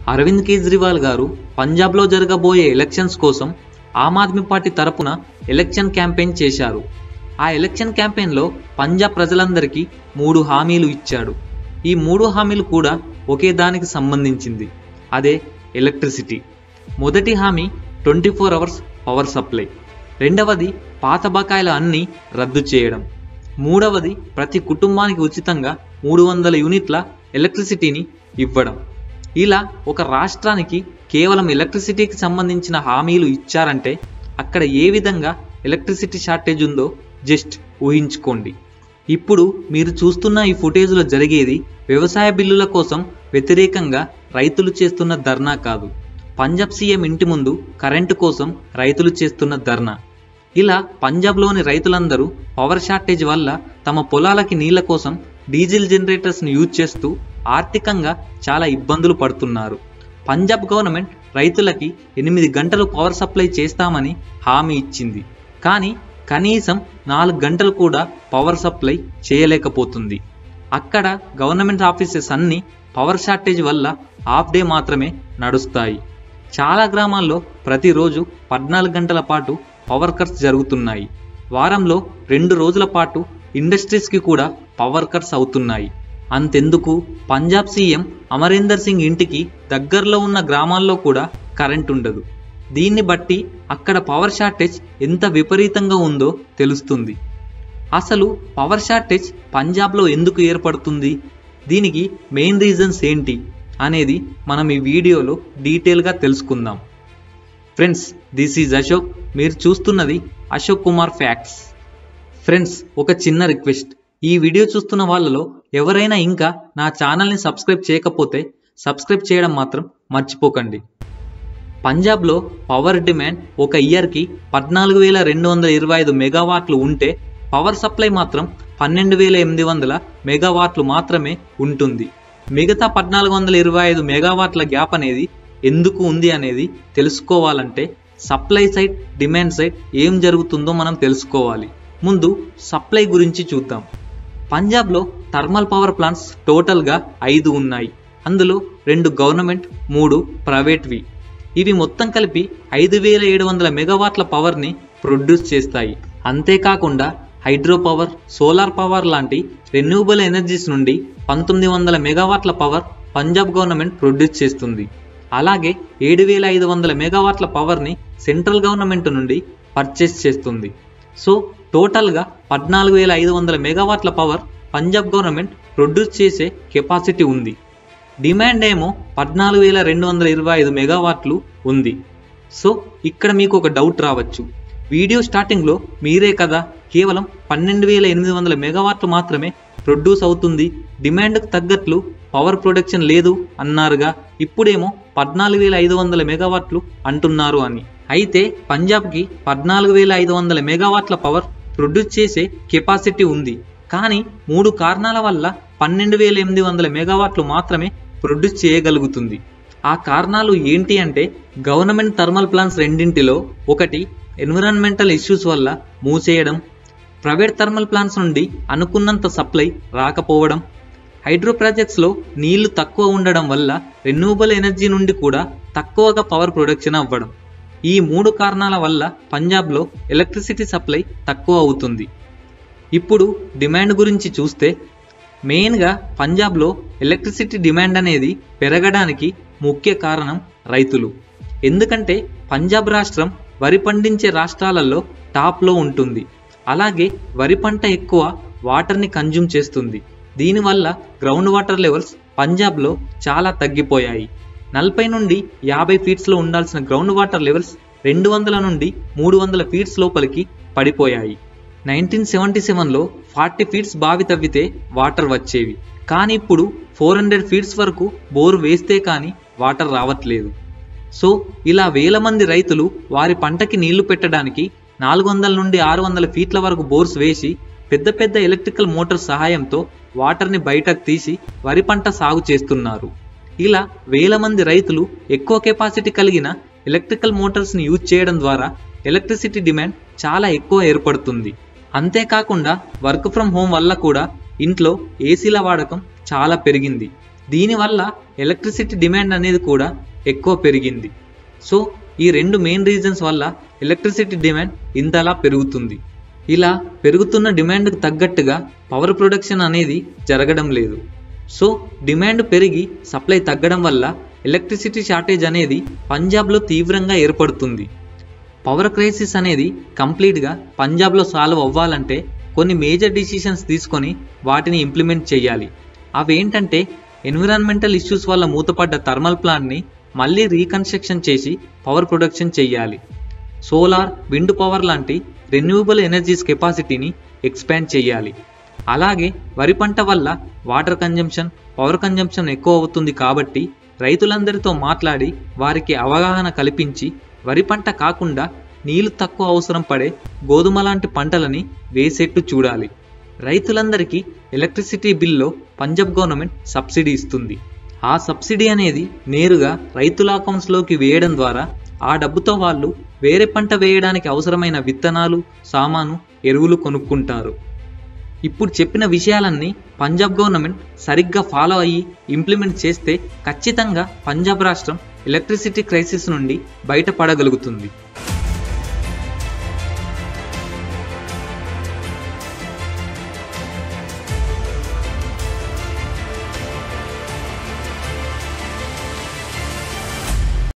అరవింద్ కేజ్రీవాల్ గారు పంజాబ్లో జరగబోయే ఎలక్షన్స్ కోసం ఆమ్ ఆద్మీ పార్టీ తరపున ఎలక్షన్ క్యాంపెయిన్ చేశారు ఆ ఎలక్షన్ క్యాంపెయిన్లో పంజాబ్ ప్రజలందరికీ మూడు హామీలు ఇచ్చాడు ఈ మూడు హామీలు కూడా ఒకే దానికి సంబంధించింది అదే ఎలక్ట్రిసిటీ మొదటి హామీ twenty four hours power supply రెండవది పాత బకాయిల అన్నీ రద్దు చేయడం మూడవది ప్రతి కుటుంబానికి ఉచితంగా మూడు వందల యూనిట్ల ఎలక్ట్రిసిటీని ఇవ్వడం ఇలా ఒక రాష్ట్రానికి కేవలం ఎలక్ట్రిసిటీకి సంబంధించిన హామీలు ఇచ్చారంటే అక్కడ ఏ విధంగా ఎలక్ట్రిసిటీ షార్టేజ్ ఉందో జస్ట్ ఊహించుకోండి ఇప్పుడు మీరు చూస్తున్న ఈ ఫుటేజ్లో జరిగేది వ్యవసాయ బిల్లుల కోసం వ్యతిరేకంగా రైతులు చేస్తున్న ధర్నా కాదు పంజాబ్ సీఎం ఇంటి ముందు కరెంటు కోసం రైతులు చేస్తున్న ధర్నా ఇలా పంజాబ్లోని రైతులందరూ పవర్ షార్టేజ్ వల్ల తమ పొలాలకి నీళ్ల కోసం డీజిల్ జనరేటర్స్ని యూజ్ చేస్తూ ఆర్థికంగా చాలా ఇబ్బందులు పడుతున్నారు పంజాబ్ గవర్నమెంట్ రైతులకి ఎనిమిది గంటలు పవర్ సప్లై చేస్తామని హామీ ఇచ్చింది కానీ కనీసం నాలుగు గంటలు కూడా పవర్ సప్లై చేయలేకపోతుంది అక్కడ గవర్నమెంట్ ఆఫీసెస్ అన్నీ పవర్ షార్టేజ్ వల్ల హాఫ్ డే మాత్రమే నడుస్తాయి చాలా గ్రామాల్లో ప్రతిరోజు పద్నాలుగు గంటల పాటు పవర్ కట్స్ జరుగుతున్నాయి వారంలో రెండు రోజుల పాటు ఇండస్ట్రీస్కి కూడా పవర్ కట్స్ అవుతున్నాయి అంతెందుకు పంజాబ్ సీఎం అమరీందర్ సింగ్ ఇంటికి దగ్గరలో ఉన్న గ్రామాల్లో కూడా కరెంట్ ఉండదు దీన్ని బట్టి అక్కడ పవర్ షార్టేజ్ ఎంత విపరీతంగా ఉందో తెలుస్తుంది అసలు పవర్ షార్టేజ్ పంజాబ్లో ఎందుకు ఏర్పడుతుంది దీనికి మెయిన్ రీజన్స్ ఏంటి అనేది మనం ఈ వీడియోలో డీటెయిల్గా తెలుసుకుందాం ఫ్రెండ్స్ దిస్ ఈజ్ అశోక్ మీరు చూస్తున్నది అశోక్ కుమార్ ఫ్యాక్ట్స్ ఫ్రెండ్స్ ఒక చిన్న రిక్వెస్ట్ ఈ వీడియో చూస్తున్న వాళ్ళలో ఎవరైనా ఇంకా నా ఛానల్ని సబ్స్క్రైబ్ చేయకపోతే సబ్స్క్రైబ్ చేయడం మాత్రం మర్చిపోకండి పంజాబ్లో పవర్ డిమాండ్ ఒక ఇయర్కి పద్నాలుగు వేల రెండు వందల ఇరవై ఐదు మెగావాట్లు ఉంటే పవర్ సప్లై మాత్రం పన్నెండు వేల ఎనిమిది వందల మెగావాట్లు మాత్రమే ఉంటుంది మిగతా పద్నాలుగు వందల ఇరవై ఐదు మెగావాట్ల గ్యాప్ అనేది ఎందుకు ఉంది అనేది తెలుసుకోవాలంటే సప్లై సైడ్ డిమాండ్ సైడ్ ఏం జరుగుతుందో మనం తెలుసుకోవాలి ముందు సప్లై గురించి చూద్దాం పంజాబ్లో థర్మల్ పవర్ ప్లాంట్స్ టోటల్గా ఐదు ఉన్నాయి అందులో రెండు గవర్నమెంట్ మూడు ప్రైవేట్వి ఇవి మొత్తం కలిపి ఐదు వేల ఏడు వందల మెగావాట్ల పవర్ని ప్రొడ్యూస్ చేస్తాయి అంతేకాకుండా హైడ్రో పవర్ సోలార్ పవర్ లాంటి రెన్యూబుల్ ఎనర్జీస్ నుండి పంతొమ్మిది వందల మెగావాట్ల పవర్ పంజాబ్ గవర్నమెంట్ ప్రొడ్యూస్ చేస్తుంది అలాగే ఏడు వేల ఐదు వందల మెగావాట్ల పవర్ని సెంట్రల్ గవర్నమెంట్ నుండి పర్చేస్ చేస్తుంది సో టోటల్గా పద్నాలుగు వేల ఐదు వందల మెగావాట్ల పవర్ పంజాబ్ గవర్నమెంట్ ప్రొడ్యూస్ చేసే కెపాసిటీ ఉంది డిమాండ్ ఏమో పద్నాలుగు వేల రెండు వందల ఇరవై ఐదు మెగావాట్లు ఉంది సో ఇక్కడ మీకు ఒక డౌట్ రావచ్చు వీడియో స్టార్టింగ్లో మీరే కదా కేవలం పన్నెండు వేల ఎనిమిది వందల మెగావాట్లు మాత్రమే ప్రొడ్యూస్ అవుతుంది డిమాండ్కు తగ్గట్లు పవర్ ప్రొడక్షన్ లేదు అన్నారుగా ఇప్పుడేమో పద్నాలుగు వేల ఐదు వందల మెగావాట్లు అంటున్నారు అని అయితే పంజాబ్కి పద్నాలుగు వేల ఐదు వందల మెగావాట్ల పవర్ ప్రొడ్యూస్ చేసే కెపాసిటీ ఉంది కానీ మూడు కారణాల వల్ల పన్నెండు వేల ఎనిమిది వందల మెగావాట్లు మాత్రమే ప్రొడ్యూస్ చేయగలుగుతుంది ఆ కారణాలు ఏంటి అంటే గవర్నమెంట్ థర్మల్ ప్లాంట్స్ రెండింటిలో ఒకటి ఎన్విరాన్మెంటల్ ఇష్యూస్ వల్ల మూసేయడం ప్రైవేట్ థర్మల్ ప్లాంట్స్ నుండి అనుకున్నంత సప్లై రాకపోవడం హైడ్రో ప్రాజెక్ట్స్లో నీళ్లు తక్కువ ఉండడం వల్ల రెన్యూబుల్ ఎనర్జీ నుండి కూడా తక్కువగా పవర్ ప్రొడక్షన్ అవ్వడం ఈ మూడు కారణాల వల్ల పంజాబ్లో ఎలక్ట్రిసిటీ సప్లై తక్కువ అవుతుంది ఇప్పుడు డిమాండ్ గురించి చూస్తే మెయిన్గా పంజాబ్లో ఎలక్ట్రిసిటీ డిమాండ్ అనేది పెరగడానికి ముఖ్య కారణం రైతులు ఎందుకంటే పంజాబ్ రాష్ట్రం వరి పండించే రాష్ట్రాలలో టాప్లో ఉంటుంది అలాగే వరి పంట ఎక్కువ వాటర్ని కన్జ్యూమ్ చేస్తుంది దీనివల్ల గ్రౌండ్ వాటర్ లెవెల్స్ పంజాబ్లో చాలా తగ్గిపోయాయి నలభై నుండి యాభై ఫీట్స్లో ఉండాల్సిన గ్రౌండ్ వాటర్ లెవెల్స్ రెండు వందల నుండి మూడు వందల ఫీట్స్ లోపలికి పడిపోయాయి నైన్టీన్ సెవెంటీ సెవెన్లో ఫార్టీ ఫీట్స్ బావి తవ్వితే వాటర్ వచ్చేవి కానీ ఇప్పుడు ఫోర్ హండ్రెడ్ ఫీట్స్ వరకు బోర్ వేస్తే కానీ వాటర్ రావట్లేదు సో ఇలా వేల మంది రైతులు వారి పంటకి నీళ్లు పెట్టడానికి నాలుగు వందల నుండి ఆరు వందల ఫీట్ల వరకు బోర్స్ వేసి పెద్ద పెద్ద ఎలక్ట్రికల్ మోటార్ సహాయంతో వాటర్ని బయటకు తీసి వరి పంట సాగు చేస్తున్నారు ఇలా వేల మంది రైతులు ఎక్కువ కెపాసిటీ కలిగిన ఎలక్ట్రికల్ మోటార్స్ని యూజ్ చేయడం ద్వారా ఎలక్ట్రిసిటీ డిమాండ్ చాలా ఎక్కువ ఏర్పడుతుంది అంతేకాకుండా వర్క్ ఫ్రం హోమ్ వల్ల కూడా ఇంట్లో ఏసీల వాడకం చాలా పెరిగింది దీనివల్ల ఎలక్ట్రిసిటీ డిమాండ్ అనేది కూడా ఎక్కువ పెరిగింది సో ఈ రెండు మెయిన్ రీజన్స్ వల్ల ఎలక్ట్రిసిటీ డిమాండ్ ఇంతలా పెరుగుతుంది ఇలా పెరుగుతున్న డిమాండ్కు తగ్గట్టుగా పవర్ ప్రొడక్షన్ అనేది జరగడం లేదు సో డిమాండ్ పెరిగి సప్లై తగ్గడం వల్ల ఎలక్ట్రిసిటీ షార్టేజ్ అనేది పంజాబ్లో తీవ్రంగా ఏర్పడుతుంది పవర్ క్రైసిస్ అనేది కంప్లీట్గా పంజాబ్లో సాల్వ్ అవ్వాలంటే కొన్ని మేజర్ డిసిషన్స్ తీసుకొని వాటిని ఇంప్లిమెంట్ చేయాలి అవేంటంటే ఎన్విరాన్మెంటల్ ఇష్యూస్ వల్ల మూతపడ్డ థర్మల్ ప్లాంట్ని మళ్ళీ రీకన్స్ట్రక్షన్ చేసి పవర్ ప్రొడక్షన్ చేయాలి సోలార్ విండ్ పవర్ లాంటి రెన్యూవబుల్ ఎనర్జీస్ కెపాసిటీని ఎక్స్పాండ్ చేయాలి అలాగే వరి పంట వల్ల వాటర్ కన్జంప్షన్ పవర్ కన్జంప్షన్ ఎక్కువ అవుతుంది కాబట్టి రైతులందరితో మాట్లాడి వారికి అవగాహన కల్పించి వరి పంట కాకుండా నీళ్లు తక్కువ అవసరం పడే గోధుమ లాంటి పంటలని వేసేట్టు చూడాలి రైతులందరికీ ఎలక్ట్రిసిటీ బిల్లో పంజాబ్ గవర్నమెంట్ సబ్సిడీ ఇస్తుంది ఆ సబ్సిడీ అనేది నేరుగా రైతుల అకౌంట్స్లోకి వేయడం ద్వారా ఆ డబ్బుతో వాళ్ళు వేరే పంట వేయడానికి అవసరమైన విత్తనాలు సామాను ఎరువులు కొనుక్కుంటారు ఇప్పుడు చెప్పిన విషయాలన్నీ పంజాబ్ గవర్నమెంట్ సరిగ్గా ఫాలో అయ్యి ఇంప్లిమెంట్ చేస్తే ఖచ్చితంగా పంజాబ్ రాష్ట్రం ఎలక్ట్రిసిటీ క్రైసిస్ నుండి బయటపడగలుగుతుంది